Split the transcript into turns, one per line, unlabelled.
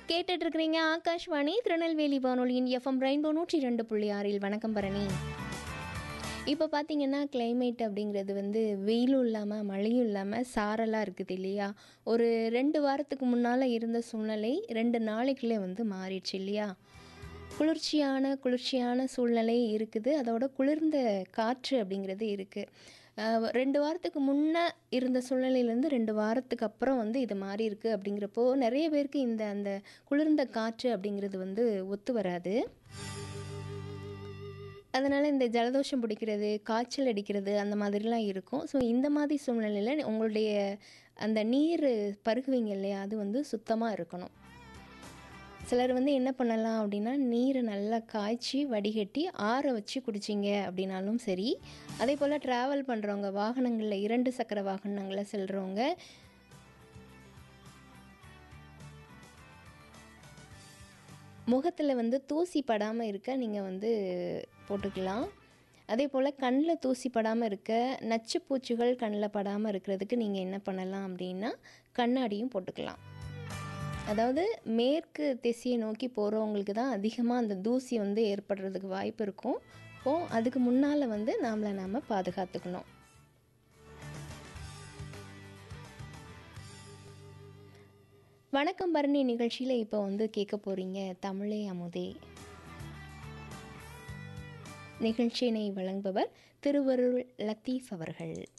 கேட்டுட்டு இருக்கிறீங்க ஆகாஷ்வாணி திருநெல்வேலி வானொலியின் எஃப்எம் ரெயின்போ நூற்றி ரெண்டு புள்ளி ஆறில் வணக்கம் பரணி இப்போ பார்த்தீங்கன்னா climate அப்படிங்கிறது வந்து வெயிலும் இல்லாமல் மழையும் இல்லாமல் சாரலாக இருக்குது இல்லையா ஒரு ரெண்டு வாரத்துக்கு முன்னால் இருந்த சூழ்நிலை ரெண்டு நாளைக்குள்ளே வந்து மாறிடுச்சு இல்லையா குளிர்ச்சியான குளிர்ச்சியான சூழ்நிலை இருக்குது அதோட குளிர்ந்த காற்று அப்படிங்கிறது இருக்குது ரெண்டு வாரத்துக்கு முன்னே இருந்த சூழ்நிலையிலேருந்து ரெண்டு வாரத்துக்கு அப்புறம் வந்து இது மாறி இருக்குது அப்படிங்கிறப்போ நிறைய பேருக்கு இந்த அந்த குளிர்ந்த காற்று அப்படிங்கிறது வந்து ஒத்து வராது அதனால் இந்த ஜலதோஷம் பிடிக்கிறது காய்ச்சல் அடிக்கிறது அந்த மாதிரிலாம் இருக்கும் ஸோ இந்த மாதிரி சூழ்நிலையில் உங்களுடைய அந்த நீர் பருகுவீங்க இல்லையா அது வந்து சுத்தமாக இருக்கணும் சிலர் வந்து என்ன பண்ணலாம் அப்படின்னா நீரை நல்லா காய்ச்சி வடிகட்டி ஆற வச்சு குடிச்சிங்க அப்படின்னாலும் சரி அதே போல் ட்ராவல் பண்ணுறவங்க வாகனங்களில் இரண்டு சக்கர வாகனங்களில் செல்கிறவங்க முகத்தில் வந்து தூசி படாமல் இருக்க நீங்கள் வந்து போட்டுக்கலாம் அதே போல் கண்ணில் தூசி படாமல் இருக்க நச்சு பூச்சிகள் கண்ணில் படாமல் இருக்கிறதுக்கு நீங்கள் என்ன பண்ணலாம் அப்படின்னா கண்ணாடியும் போட்டுக்கலாம் அதாவது மேற்கு திசையை நோக்கி போகிறவங்களுக்கு தான் அதிகமாக அந்த தூசி வந்து ஏற்படுறதுக்கு வாய்ப்பு இருக்கும் ஸோ அதுக்கு முன்னால் வந்து நாமளை நாம் பாதுகாத்துக்கணும் வணக்கம் பரணி நிகழ்ச்சியில் இப்போ வந்து கேட்க போகிறீங்க தமிழே அமுதே நிகழ்ச்சியினை வழங்குபவர் திருவருள் லத்தீஃப் அவர்கள்